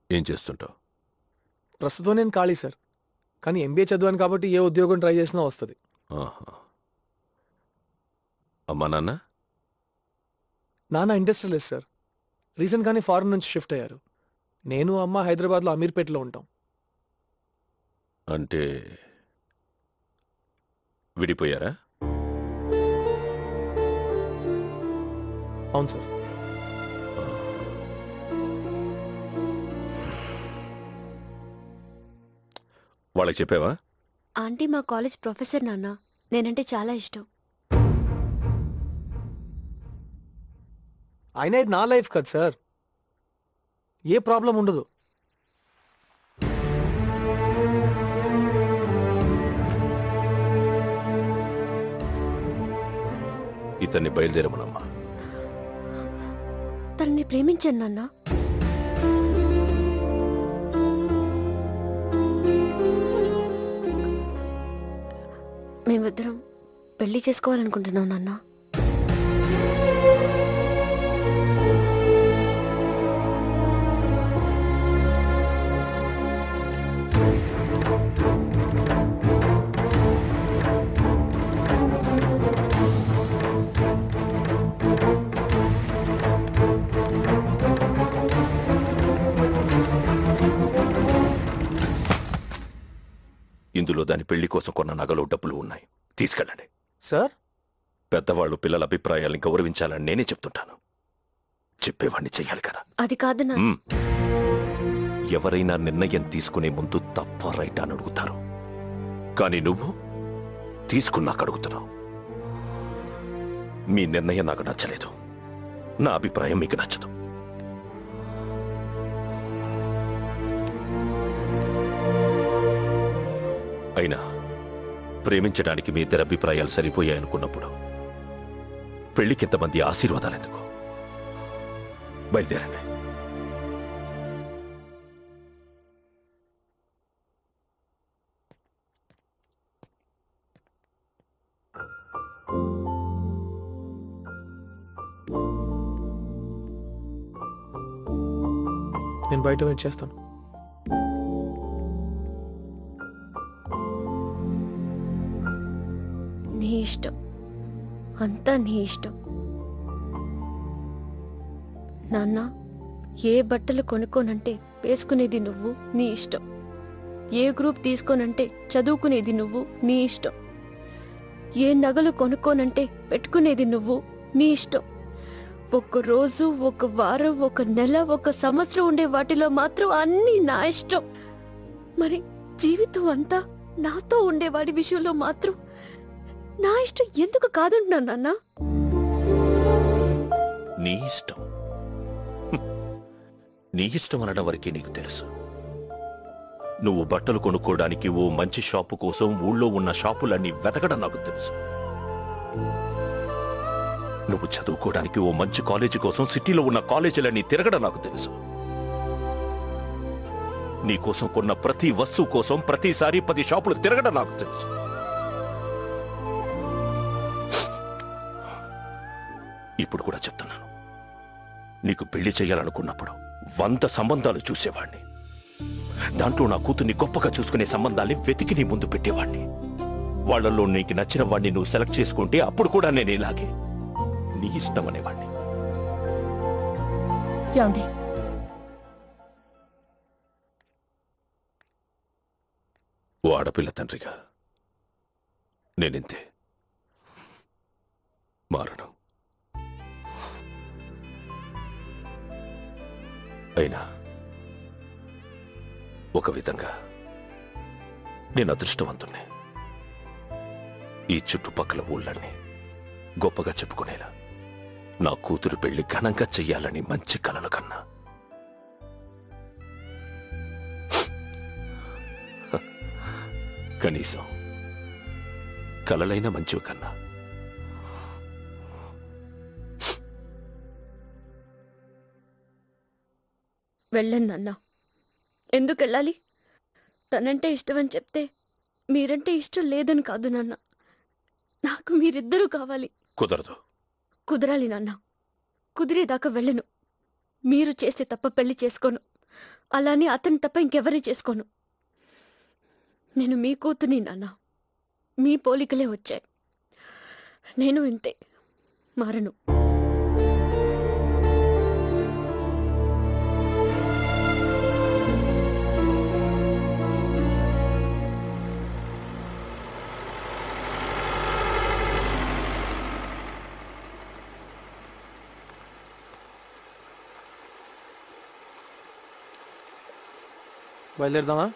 ఏం చేస్తుంటావు ప్రస్తుతం నేను ఖాళీ సార్ కానీ ఎంబీఏ చదివాను కాబట్టి ఏ ఉద్యోగం ట్రై చేసినా వస్తుంది ఆహా. అమ్మా నాన్న నాన్న ఇండస్ట్రియలిస్ట్ సార్ రీసెంట్గానే ఫారెన్ నుంచి షిఫ్ట్ అయ్యారు నేను అమ్మ హైదరాబాద్లో అమీర్పేటలో ఉంటాం అంటే విడిపోయారా అవును సార్ వాళ్ళకి చెప్పావా ఆంటీ మా కాలేజ్ ప్రొఫెసర్ నాన్న నేనంటే చాలా ఇష్టం అయినా ఇది నా లైఫ్ కదా సార్ ఏ ప్రాబ్లం ఉండదు ఇతన్ని బయలుదేరమనమ్మా తనని ప్రేమించాను నాన్న మేమిద్దరం పెళ్లి చేసుకోవాలనుకుంటున్నాం నాన్న ఇందులో దాని పెళ్లి కోసం కొన్న నగలు డబ్బులు ఉన్నాయి తీసుకెళ్ళండి సార్ పెద్దవాళ్ళు పిల్లల అభిప్రాయాల్ని గౌరవించాలని నేనే చెప్తుంటాను చెప్పేవాణ్ణి చెయ్యాలి కదా అది కాదు నాన్న మ్మ్. ఎవరైనా నిర్ణయం తీసుకునే ముందు తప్ప రైట్ అని అడుగుతారు కానీ నువ్వు తీసుకున్నాక అడుగుతున్నావు మీ నిర్ణయం నాకు నచ్చలేదు నా అభిప్రాయం మీకు నచ్చదు అయినా ప్రేమించడానికి మీ ఇద్దరి అభిప్రాయాలు సరిపోయాయనుకున్నప్పుడు పెళ్లికింతమంది ఆశీర్వాదాలు ఎందుకు బయలుదేరండి నేను బయట వెయిట్ చేస్తాను నీ ఇష్టం అంతా నీ ఇష్టం నాన్న ఏ బట్టలు కొనుక్కోనంటే వేసుకునేది నువ్వు నీ ఇష్టం ఏ గ్రూప్ తీసుకోనంటే చదువుకునేది నువ్వు నీ ఇష్టం ఏ నగలు కొనుక్కోనంటే పెట్టుకునేది నువ్వు నీ ఇష్టం ఒక రోజు ఒక వారం ఒక నెల ఒక సంవత్సరం ఉండే వాటిలో మాత్రం అన్నీ నా ఇష్టం మరి జీవితం అంతా నాతో ఉండేవాడి విషయంలో మాత్రం నా ఇష్టం ఎందుకు కాదంటున్నాను నాన్న నీ ఇష్టం హ్మ్. నీ ఇష్టం అనడం వరకే నీకు తెలుసు నువ్వు బట్టలు కొనుక్కోవడానికి ఓ మంచి షాపు కోసం ఊళ్ళో ఉన్న షాపులన్నీ వెతకడం నాకు తెలుసు నువ్వు చదువుకోవడానికి ఓ మంచి కాలేజీ కోసం సిటీలో ఉన్న కాలేజీలన్నీ తిరగడం నాకు తెలుసు నీ కోసం కొన్న ప్రతి వస్తువు కోసం ప్రతిసారి పది షాపులు తిరగడం నాకు తెలుసు ఇప్పుడు కూడా చెప్తున్నాను నీకు పెళ్లి చేయాలనుకున్నప్పుడు వంద సంబంధాలు చూసేవాణ్ణి దాంట్లో నా కూతుర్ని గొప్పగా చూసుకునే సంబంధాల్ని వెతికి నీ ముందు పెట్టేవాణ్ణి వాళ్ళల్లో నీకు నచ్చిన వాణ్ణి నువ్వు సెలెక్ట్ చేసుకుంటే అప్పుడు కూడా నేను ఇలాగే నీ ఇష్టం అనేవాణ్ణి ఏమండి ఓ ఆడపిల్ల తండ్రిగా నేనింతే మారను అయినా ఒక విధంగా నేను అదృష్టవంతుణ్ణి ఈ చుట్టుపక్కల ఊళ్ళన్నీ గొప్పగా చెప్పుకునేలా నా కూతురు పెళ్లి ఘనంగా చెయ్యాలని మంచి కలలు కన్నా కనీసం కలలైన మంచివి కన్నా వెళ్ళను నాన్న ఎందుకు వెళ్ళాలి తనంటే ఇష్టం అని చెప్తే మీరంటే ఇష్టం లేదని కాదు నాన్న నాకు మీరిద్దరూ కావాలి కుదరదు కుదరాలి నాన్న కుదిరేదాకా వెళ్ళను మీరు చేస్తే తప్ప పెళ్లి చేసుకోను అలానే అతని తప్ప ఇంకెవరిని చేసుకోను నేను మీ కూతుని నాన్న మీ పోలికలే వచ్చాయి నేను ఇంతే మారను బయలుదేరదామా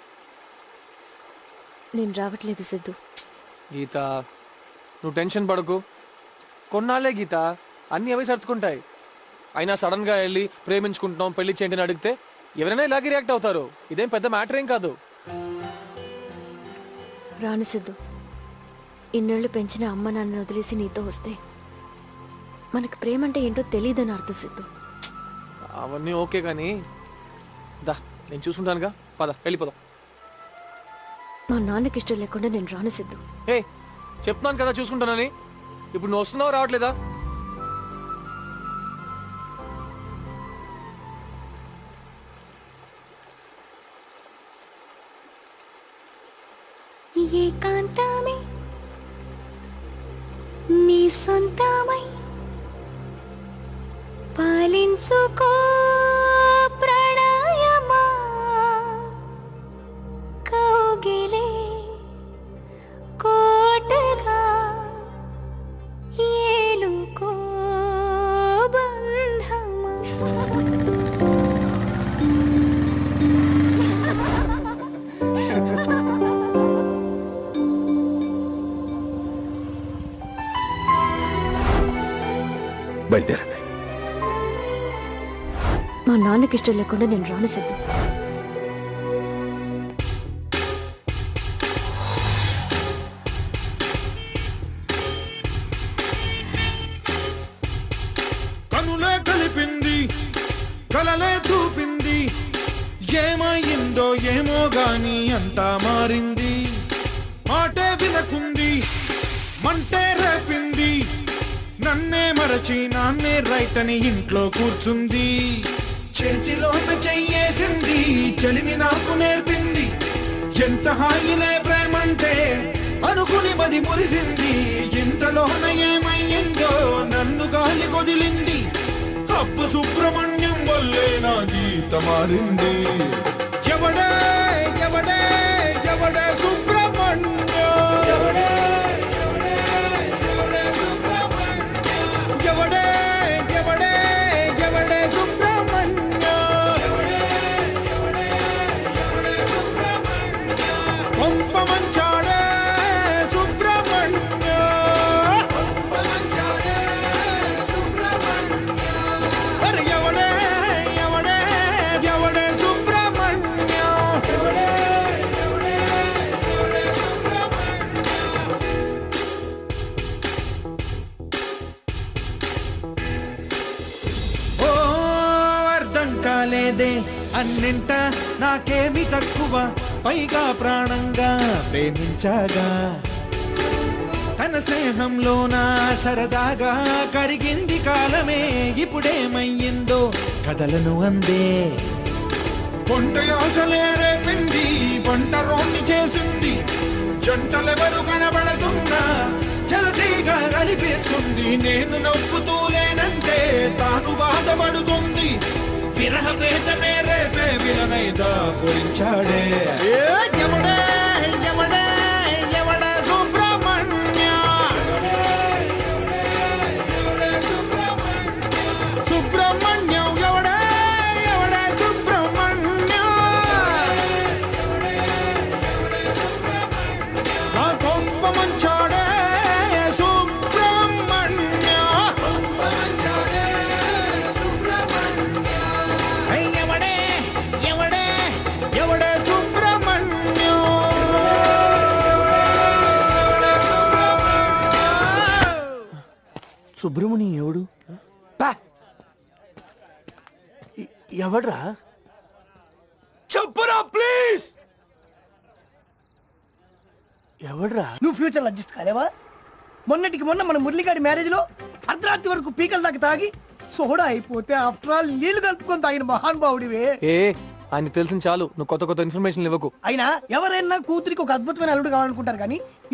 నేను రావట్లేదు సిద్ధు గీత నువ్వు టెన్షన్ పడకు కొన్నాళ్ళే గీత అన్నీ అవే సర్దుకుంటాయి అయినా సడన్ గా వెళ్ళి ప్రేమించుకుంటున్నాం పెళ్లి చేయండి అని అడిగితే ఎవరైనా ఇలాగే రియాక్ట్ అవుతారు ఇదేం పెద్ద మ్యాటర్ ఏం కాదు రాను సిద్ధు ఇన్నేళ్లు పెంచిన అమ్మ నాన్న వదిలేసి నీతో వస్తే మనకు ప్రేమ అంటే ఏంటో తెలియదని అర్థం సిద్ధు అవన్నీ ఓకే కానీ దా నేను చూసుకుంటానుగా పద వెళ్ళిపోదాం మా నాన్నకి ఇష్టం లేకుండా నేను రాను సిద్ధు ఏ చెప్తున్నాను కదా చూసుకుంటానని ఇప్పుడు నువ్వు వస్తున్నావు రావట్లేదా ఏకాంతమే నీ సొంతమై పాలించుకో ప్రణయమా కౌగిలే కోటగా ఏలుకో బంధమా బయలుదేరండి మా నాన్నకి ఇష్టం లేకుండా నేను రాను సిద్ధు కనులే కలిపింది కలలే చూపింది ఏమైందో ఏమో గాని అంతా మారింది మాటే వినకుంది మంటే రేపింది నన్నే మరచి నాన్నే రైట్ అని ఇంట్లో కూర్చుంది చేతిలోన చెయ్యేసింది చలిని నాకు నేర్పింది ఎంత హాయిలే ప్రేమంటే అనుకుని మది మురిసింది ఇంతలోన ఏమయ్యిందో నన్ను గాలి కొదిలింది అప్పు సుబ్రహ్మణ్యం వల్లే నా గీత మారింది ఎవడే ఎవడే ఎవడే సుబ్రహ్మణ్యం ఎవడే ఎవడే ఎవడే సుబ్రహ్మణ్యం ఎవడే ఎవడే ఎవడే సుబ్రహ్మణ్యం ఎవడే ఎవడే ఎవడే సుబ్రహ్మణ్యం పంప మంచాడే సుబ్రహ్మణ్యం పంప మంచాడే సుబ్రహ్మణ్యం అరే ఎవడే ఎవడే ఎవడే సుబ్రహ్మణ్యం ఎవడే ఎవడే ఎవడే సుబ్రహ్మణ్యం ఓ అర్థం కాలేదే అన్నింట నాకేమి తక్కువ పైగా ప్రాణంగా ప్రేమించాగా తన స్నేహంలోన సరదాగా కరిగింది కాలమే ఇప్పుడేమయ్యిందో కథలను అందే పొంట ఆశలే రేపింది పంట రోడ్ని చేసింది జంటలెవరు కనబడుతున్నా జలసీగా అనిపిస్తుంది నేను నవ్వుతూ లేనంటే తాను బాధపడుతుంది విరహ వేదనే రేపే విలనైదా పొరించాడే ఏ ఎవడే ఎవడే ఎవడే సుబ్రహ్మణ్య సుబ్రహ్మణ్యం ఎవడే ఎవడే సుబ్రహ్మణ్యం నా కొంప మంచాడే సుబ్రహ్మణ్య ఐ ఎవడే ఎవడే ఎవడే సుబ్రహ్మణ్యం సుబ్రహ్మణ్యం ఎవడు పా. ఎ- ఎవడ్రా చెప్పరా ప్లీజ్ ఎవడ్రా నువ్వు ఫ్యూచర్ లో అడ్జస్ట్ కాలేవా మొన్నటికి మొన్న మన మురళిగారి మ్యారేజ్ లో అర్ధరాత్రి వరకు పీకల దాకా తాగి సోడా అయిపోతే ఆఫ్టర్ ఆల్ నీళ్లు కలుపుకొని తాగిన మహానుభావుడివే ఏ ఆయనకు తెలిసిన చాలు నువ్వు కొత్త కొత్త ఇన్ఫర్మేషన్ ఇవ్వకు అయినా ఎవరైనా కూతురికి ఒక అద్భుతమైన అల్లుడు కావాలనుకుంటారు కానీ